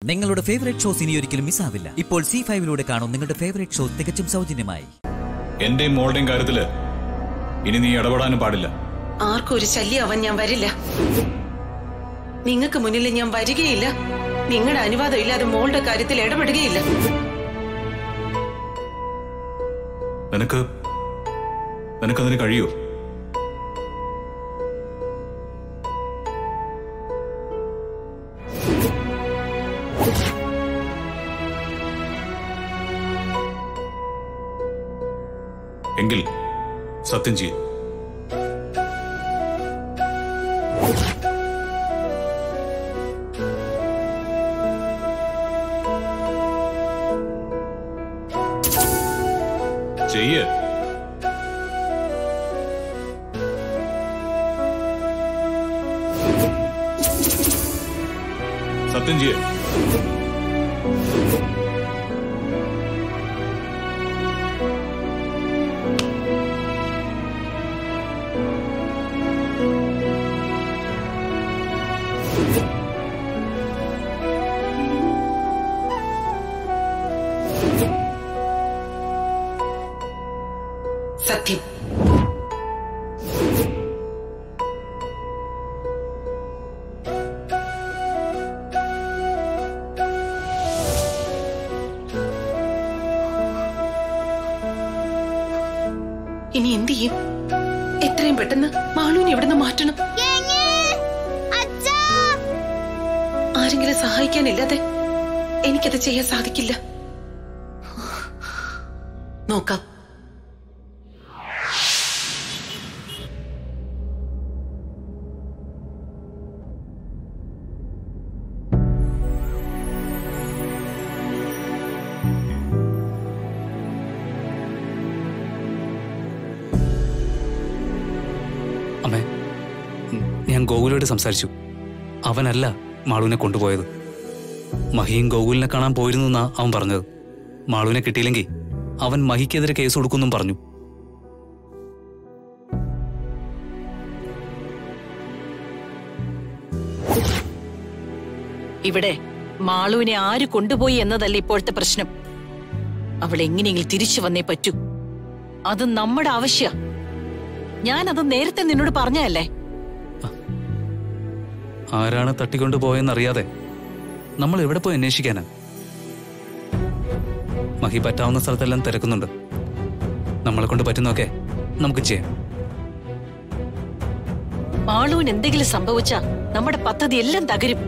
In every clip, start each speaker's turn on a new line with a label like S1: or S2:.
S1: നിങ്ങളുടെ favourite shows ഇനി ഒരിക്കലും മിസ്സാവില്ല ഇപ്പോൾ സി ഫൈവിലൂടെ കാണും നിങ്ങളുടെ ഫേവറേറ്റ് ഷോ തികച്ചും സൗജന്യമായി
S2: എന്റെയും മോളുടെയും കാര്യത്തില് ഇനി നീ ഇടപെടാനും പാടില്ല
S3: ആർക്കും ഒരു ശല്യമാവാൻ ഞാൻ വരില്ല നിങ്ങൾക്ക് മുന്നിൽ ഞാൻ വരികയില്ല നിങ്ങളുടെ അനുവാദം ഇല്ലാതെ മോളുടെ കാര്യത്തിൽ ഇടപെടുകയില്ല
S2: നിനക്ക് നിനക്കതിന് കഴിയോ എങ്കിൽ സത്യം ചെയ്യും ചെയ്യ് സത്യം ചെയ്യ്
S3: സത്യം ഇനി എന്ത് ചെയ്യും എത്രയും പെട്ടെന്ന് മാളൂനെ ഇവിടുന്ന് മാറ്റണം ആരെങ്കിലും സഹായിക്കാനില്ലാതെ എനിക്കത് ചെയ്യാൻ സാധിക്കില്ല നോക്കാം
S4: അമ്മേ ഉം, ഞാൻ ഗോകുലോട് സംസാരിച്ചു അവനല്ല മാളുവിനെ കൊണ്ടുപോയത് മഹിയും ഗോകുലിനെ കാണാൻ പോയിരുന്നു എന്നാ അവൻ പറഞ്ഞത് മാളുവിനെ കിട്ടിയില്ലെങ്കിൽ അവൻ മഹിക്കെതിരെ കേസ് കൊടുക്കുന്നും പറഞ്ഞു
S5: ഇവിടെ മാളുവിനെ ആര് കൊണ്ടുപോയി എന്നതല്ല ഇപ്പോഴത്തെ പ്രശ്നം അവൾ എങ്ങനെയെങ്കിലും തിരിച്ചു വന്നേ പറ്റൂ അത് നമ്മുടെ ആവശ്യ ഞാനത് നേരത്തെ നിന്നോട് പറഞ്ഞതല്ലേ
S4: ആരാണ് തട്ടിക്കൊണ്ടു പോയെന്നറിയാതെ നമ്മൾ എവിടെ പോയി അന്വേഷിക്കാനാ മഹി പറ്റാവുന്ന സ്ഥലത്തെല്ലാം തിരക്കുന്നുണ്ട് നമ്മളെ കൊണ്ട് പറ്റുന്നൊക്കെ നമുക്ക് ചെയ്യാം
S5: മാളുവിന് എന്തെങ്കിലും സംഭവിച്ചാ നമ്മുടെ പദ്ധതി എല്ലാം തകരും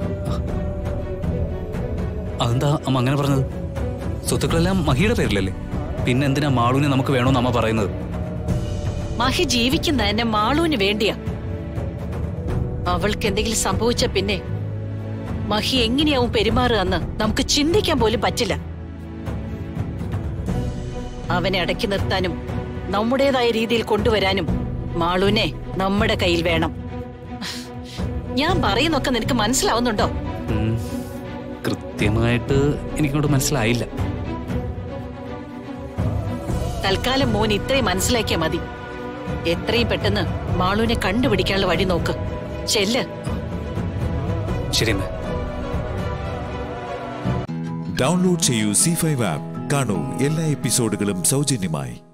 S4: അതെന്താ അമ്മ അങ്ങനെ പറഞ്ഞത് സ്വത്തുക്കളെല്ലാം മഹിയുടെ പേരിലല്ലേ പിന്നെ എന്തിനാ മാളുവിനെ നമുക്ക് വേണോന്ന് അമ്മ പറയുന്നത്
S5: മഹി ജീവിക്കുന്ന തന്നെ മാളുവിന് വേണ്ടിയാ അവൾക്ക് എന്തെങ്കിലും സംഭവിച്ച പിന്നെ മഹി എങ്ങനെയാവും പെരുമാറുക എന്ന് നമുക്ക് ചിന്തിക്കാൻ പോലും പറ്റില്ല അവനെ അടക്കി നിർത്താനും നമ്മുടേതായ രീതിയിൽ കൊണ്ടുവരാനും മാളുവിനെ നമ്മുടെ കയ്യിൽ വേണം ഞാൻ പറയുന്നൊക്കെ നിനക്ക് മനസ്സിലാവുന്നുണ്ടോ
S4: ഉം, കൃത്യമായിട്ട് എനിക്കോട് മനസ്സിലായില്ല
S5: തൽക്കാലം മോൻ ഇത്രയും മനസ്സിലാക്കിയാ മതി എത്രയും പെട്ടെന്ന് മാളുവിനെ കണ്ടുപിടിക്കാനുള്ള വഴി നോക്ക് ചെല്ല്
S4: ശരി അമ്മേ
S6: ഡൗൺലോഡ് ചെയ്യൂ സി ഫൈവ് ആപ്പ് കാണൂ എല്ലാ എപ്പിസോഡുകളും സൗജന്യമായി